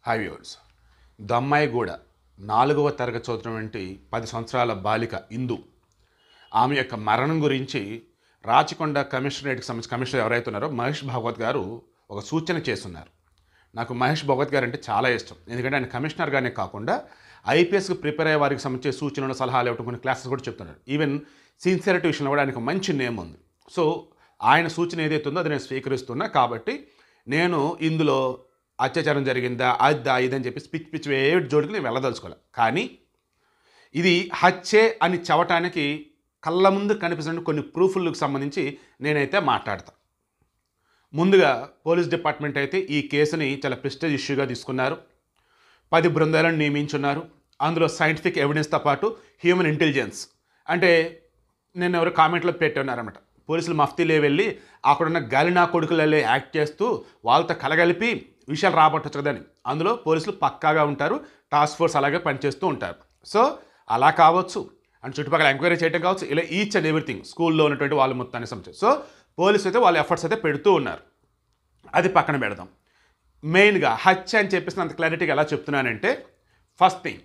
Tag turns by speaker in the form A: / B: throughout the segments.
A: hi viewers Dammaiguda నాలుగవ తరగతి చదువుతున్నటువంటి పది సంవత్సరాల బాలిక ఇందు ఆమె యొక్క మరణం గురించి రాచకొండ కమిషనరేట్కి సంబంధించి కమిషనర్ ఎవరైతే ఉన్నారో మహేష్ భాగవత్ గారు ఒక సూచన చేస్తున్నారు నాకు మహేష్ భగవత్ గారు అంటే చాలా ఇష్టం ఎందుకంటే ఆయన కమిషనర్గానే కాకుండా ఐపీఎస్కి ప్రిపేర్ అయ్యే వారికి సంబంధించి సూచనలు సలహాలు ఇవ్వడం కొన్ని క్లాసెస్ కూడా చెప్తున్నారు ఈవెన్ సిన్సియరిటీ విషయంలో కూడా ఆయనకు మంచి నేమ్ ఉంది సో ఆయన సూచన ఏదైతే ఉందో అది నేను స్వీకరిస్తున్నా కాబట్టి నేను ఇందులో అత్యాచారం జరిగిందా అద్దా ఇదని చెప్పి పిచ్చి పిచ్చి ఏ జోడికి నేను వెళ్ళదలుచుకోవాలి కానీ ఇది హత్యే అని చెప్పటానికి కళ్ళ ముందు కనిపిస్తున్న కొన్ని ప్రూఫ్లకు సంబంధించి నేనైతే మాట్లాడతా ముందుగా పోలీస్ డిపార్ట్మెంట్ అయితే ఈ కేసుని చాలా ప్రెస్టేజ్ ఇష్యూగా తీసుకున్నారు పది బృందాలను నియమించున్నారు అందులో సైంటిఫిక్ ఎవిడెన్స్తో పాటు హ్యూమన్ ఇంటెలిజెన్స్ అంటే నేను ఎవరు కామెంట్లో పెట్టున్నారన్నమాట పోలీసులు మఫ్తీలే వెళ్ళి అక్కడున్న గాలినా కొడుకులలో యాక్ట్ చేస్తూ వాళ్ళతో కలగలిపి విషయాలు రాబట్టచ్చు కదని అందులో పోలీసులు పక్కాగా ఉంటారు టాస్క్ ఫోర్స్ అలాగే పనిచేస్తూ ఉంటారు సో అలా కావచ్చు అండ్ చుట్టుపక్కల ఎంక్వైరీ చేయడం కావచ్చు ఇలా ఈచ్ అండ్ ఎవ్రీథింగ్ స్కూల్లో ఉన్నటువంటి వాళ్ళు మొత్తాన్ని సంబంధించి సో పోలీసు అయితే వాళ్ళ ఎఫర్ట్స్ అయితే పెడుతూ ఉన్నారు అది పక్కన పెడదాం మెయిన్గా హత్య అని చెప్పేసి అంత క్లారిటీగా ఎలా చెప్తున్నానంటే ఫస్ట్ థింగ్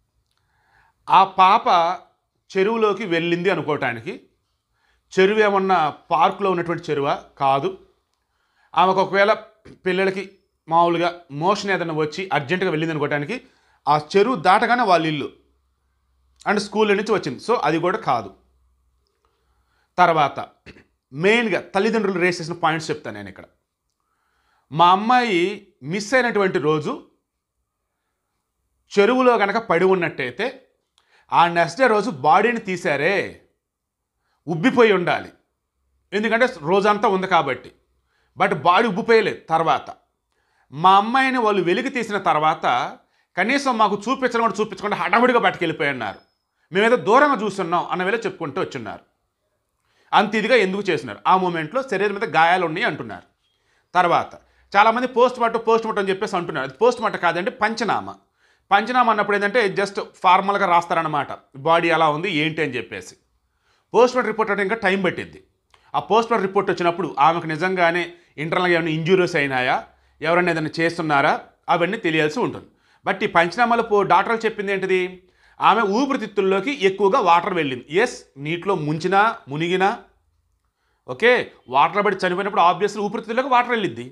A: ఆ పాప చెరువులోకి వెళ్ళింది అనుకోవటానికి చెరువు ఏమన్నా పార్కులో ఉన్నటువంటి చెరువా కాదు ఆమెకు ఒకవేళ పిల్లలకి మామూలుగా మోషన్ ఏదైనా వచ్చి అర్జెంటుగా వెళ్ళింది అనుకోవటానికి ఆ చెరువు దాటగానే వాళ్ళ ఇల్లు అండ్ స్కూల్ నుంచి వచ్చింది సో అది కూడా కాదు తర్వాత మెయిన్గా తల్లిదండ్రులు రేస్ చేసిన పాయింట్స్ చెప్తాను నేను ఇక్కడ మా అమ్మాయి మిస్ అయినటువంటి రోజు చెరువులో కనుక పడి ఉన్నట్టయితే ఆ నెక్స్ట్ డే రోజు బాడీని తీశారే ఉబ్బిపోయి ఉండాలి ఎందుకంటే రోజంతా ఉంది కాబట్టి బట్ బాడీ ఉబ్బిపోయలేదు తర్వాత మా అమ్మాయిని వాళ్ళు వెలికి తీసిన తర్వాత కనీసం మాకు చూపించడం కూడా చూపించకుండా హడావుడిగా పట్టుకెళ్ళిపోయి ఉన్నారు మేమేదో దూరంగా చూస్తున్నాం అన్న వేళ చెప్పుకుంటూ వచ్చున్నారు అంత ఇదిగా ఎందుకు చేసినారు ఆ మూమెంట్లో శరీరం మీద గాయాలు ఉన్నాయి అంటున్నారు తర్వాత చాలామంది పోస్ట్ మార్టం పోస్ట్ మార్టం అని చెప్పేసి అంటున్నారు అది పోస్ట్ మార్టం కాదండి పంచనామా పంచనామా అన్నప్పుడు ఏంటంటే జస్ట్ ఫార్మల్గా రాస్తారనమాట బాడీ ఎలా ఉంది ఏంటి అని చెప్పేసి పోస్ట్ మార్టం రిపోర్ట్ అంటే ఇంకా టైం పట్టింది ఆ పోస్ట్ మార్టం రిపోర్ట్ వచ్చినప్పుడు ఆమెకు నిజంగానే ఇంటర్నల్గా ఏమైనా ఇంజూరీస్ అయినాయా ఎవరైనా ఏదైనా చేస్తున్నారా అవన్నీ తెలియాల్సి ఉంటుంది బట్ ఈ పంచనామాలో పో డాక్టర్లు చెప్పింది ఏంటిది ఆమె ఊపిరితిత్తుల్లోకి ఎక్కువగా వాటర్ వెళ్ళింది ఎస్ నీటిలో ముంచినా మునిగినా ఓకే వాటర్ పడి చనిపోయినప్పుడు ఆబ్వియస్లీ ఊపిరితిత్తుల్లోకి వాటర్ వెళ్ళిద్ది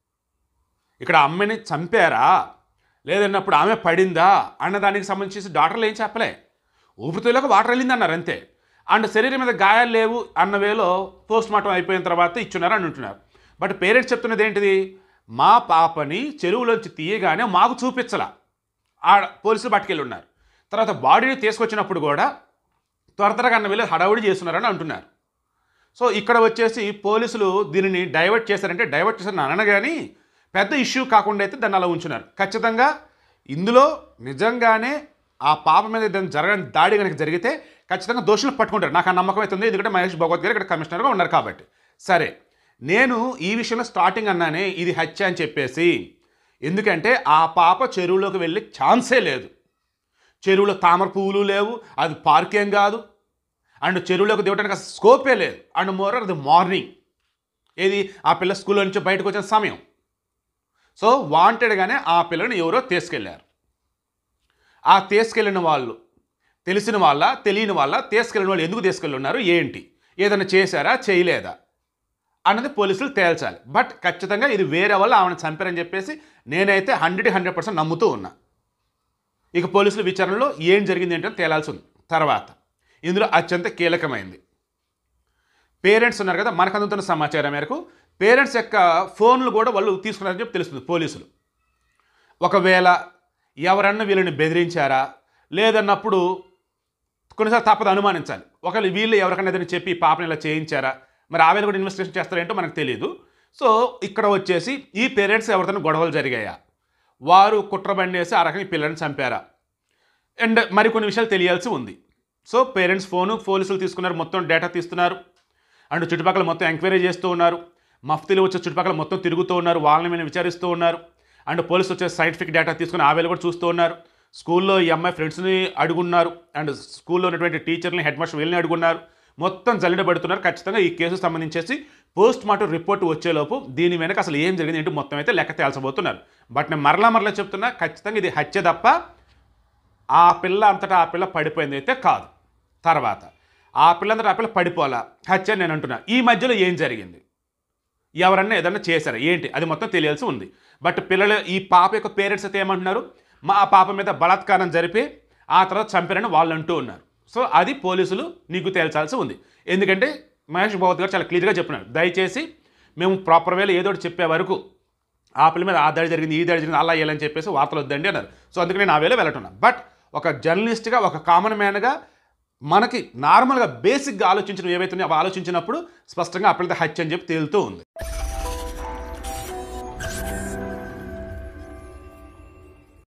A: ఇక్కడ అమ్మని చంపారా లేదన్నప్పుడు ఆమె పడిందా అన్న దానికి సంబంధించి డాక్టర్లు ఏం చెప్పలే ఊపిరితిత్తుల్లోకి వాటర్ వెళ్ళింది అన్నారు అంతే అండ్ శరీరం మీద గాయాలు లేవు అన్న వేలో పోస్ట్ మార్టం అయిపోయిన తర్వాత ఇచ్చున్నారు అని అంటున్నారు బట్ పేరెంట్స్ చెప్తున్నది ఏంటిది మా పాపని చెరువులోంచి తీయగానే మాకు చూపించలా ఆ పోలీసులు పట్టుకెళ్ళి ఉన్నారు తర్వాత బాడీని తీసుకొచ్చినప్పుడు కూడా త్వర త్వరగా అన్న వేళ హడావుడి చేస్తున్నారని అంటున్నారు సో ఇక్కడ వచ్చేసి పోలీసులు దీనిని డైవర్ట్ చేశారంటే డైవర్ట్ చేశారని అనగాని పెద్ద ఇష్యూ కాకుండా అయితే దాన్ని అలా ఉంచున్నారు ఖచ్చితంగా ఇందులో నిజంగానే ఆ పాప మీద ఏదైనా జరగని దాడి కనుక జరిగితే ఖచ్చితంగా దోషులు పట్టుకుంటారు నాకు ఆ నమ్మకం అవుతుంది ఎందుకంటే మహేష్ భగవత్ గారు ఇక్కడ కమిషనర్గా ఉన్నారు కాబట్టి సరే నేను ఈ విషయంలో స్టార్టింగ్ అన్నానే ఇది హత్య అని చెప్పేసి ఎందుకంటే ఆ పాప చెరువులోకి వెళ్ళే ఛాన్సే లేదు చెరువులో తామర పువ్వులు లేవు అది పార్కేం కాదు అండ్ చెరువులోకి దిగడానికి అసలు స్కోపే లేదు అండ్ మోర్ అది మార్నింగ్ ఏది ఆ పిల్ల స్కూల్లో నుంచి బయటకు వచ్చిన సమయం సో వాంటెడ్గానే ఆ పిల్లని ఎవరో తీసుకెళ్లారు ఆ తీసుకెళ్ళిన వాళ్ళు తెలిసిన వాళ్ళ తెలియని వాళ్ళ తీసుకెళ్ళిన వాళ్ళు ఎందుకు తీసుకెళ్ళి ఉన్నారు ఏంటి ఏదైనా చేశారా చేయలేదా అన్నది పోలీసులు తేల్చాలి బట్ ఖచ్చితంగా ఇది వేరే వాళ్ళు ఆమెను చంపారని చెప్పేసి నేనైతే హండ్రెడ్ హండ్రెడ్ పర్సెంట్ నమ్ముతూ ఉన్నా ఇక పోలీసుల విచారణలో ఏం జరిగింది ఏంటో తేలాల్సి ఉంది తర్వాత ఇందులో అత్యంత కీలకమైంది పేరెంట్స్ ఉన్నారు కదా మనకు అందుతున్న సమాచారం మేరకు పేరెంట్స్ యొక్క ఫోన్లు కూడా వాళ్ళు తీసుకున్నారని చెప్పి తెలుస్తుంది పోలీసులు ఒకవేళ ఎవరన్నా వీళ్ళని బెదిరించారా లేదన్నప్పుడు కొన్నిసార్లు తప్పదు అనుమానించాలి ఒకవేళ వీళ్ళు ఎవరికైనా ఏదైనా చెప్పి ఈ పాపని ఇలా చేయించారా మరి ఆ వేళ కూడా ఇన్వెస్టిగేషన్ చేస్తారేంటో మనకు తెలియదు సో ఇక్కడ వచ్చేసి ఈ పేరెంట్స్ ఎవరితో గొడవలు జరిగాయా వారు కుట్రబండేసి ఆ రకంగా ఈ పిల్లల్ని చంపారా అండ్ మరికొన్ని విషయాలు తెలియాల్సి ఉంది సో పేరెంట్స్ ఫోను పోలీసులు తీసుకున్నారు మొత్తం డేటా తీస్తున్నారు అండ్ చుట్టుపక్కల మొత్తం ఎంక్వైరీ చేస్తూ ఉన్నారు మఫ్తీలు వచ్చే చుట్టుపక్కల మొత్తం తిరుగుతూ ఉన్నారు వాళ్ళని మేము విచారిస్తూ ఉన్నారు అండ్ పోలీసు వచ్చే సైంటిఫిక్ డేటా తీసుకుని ఆ వేళ కూడా చూస్తూ ఉన్నారు స్కూల్లో ఈ అమ్మాయి ఫ్రెండ్స్ని అడుగున్నారు అండ్ స్కూల్లో ఉన్నటువంటి టీచర్ని హెడ్ మాస్టర్ వీళ్ళని అడుగున్నారు మొత్తం జల్లెడ పడుతున్నారు ఖచ్చితంగా ఈ కేసు సంబంధించేసి పోస్ట్ మార్టం రిపోర్ట్ వచ్చేలోపు దీని వెనక అసలు ఏం జరిగింది ఏంటి మొత్తం అయితే లెక్క తేల్చబోతున్నారు బట్ నేను మరలా మరలా చెప్తున్నా ఖచ్చితంగా ఇది హత్య తప్ప ఆ పిల్ల అంతటా ఆ పిల్ల పడిపోయింది అయితే కాదు తర్వాత ఆ పిల్లంతటా ఆ పిల్ల పడిపోలా హత్య అని నేను అంటున్నా ఈ మధ్యలో ఏం జరిగింది ఎవరన్నా ఏదన్నా చేశారు ఏంటి అది మొత్తం తెలియాల్సి ఉంది బట్ పిల్లలు ఈ పాప యొక్క పేరెంట్స్ అయితే ఏమంటున్నారు మా పాప మీద బలాత్కారం జరిపి ఆ తర్వాత చంపారని వాళ్ళు అంటూ ఉన్నారు సో అది పోలీసులు నీకు తేల్చాల్సి ఉంది ఎందుకంటే మహేష్ భగవత్ గారు చాలా క్లియర్గా చెప్పినారు దయచేసి మేము ప్రాపర్ వేలో ఏదో ఒకటి చెప్పే వరకు ఆ పిల్ల మీద ఆ దాడి జరిగింది ఈ దాడి జరిగింది అలా వేయాలని చెప్పేసి వార్తలు వద్దండి అన్నారు సో అందుకని నేను ఆ వేలో వెళ్ళటున్నాను బట్ ఒక జర్నలిస్ట్గా ఒక కామన్ మ్యాన్గా మనకి నార్మల్గా బేసిక్గా ఆలోచించడం ఏవైతే ఉన్నాయో అవి ఆలోచించినప్పుడు స్పష్టంగా ఆ పిల్లతో హత్య అని చెప్పి తేలుతూ ఉంది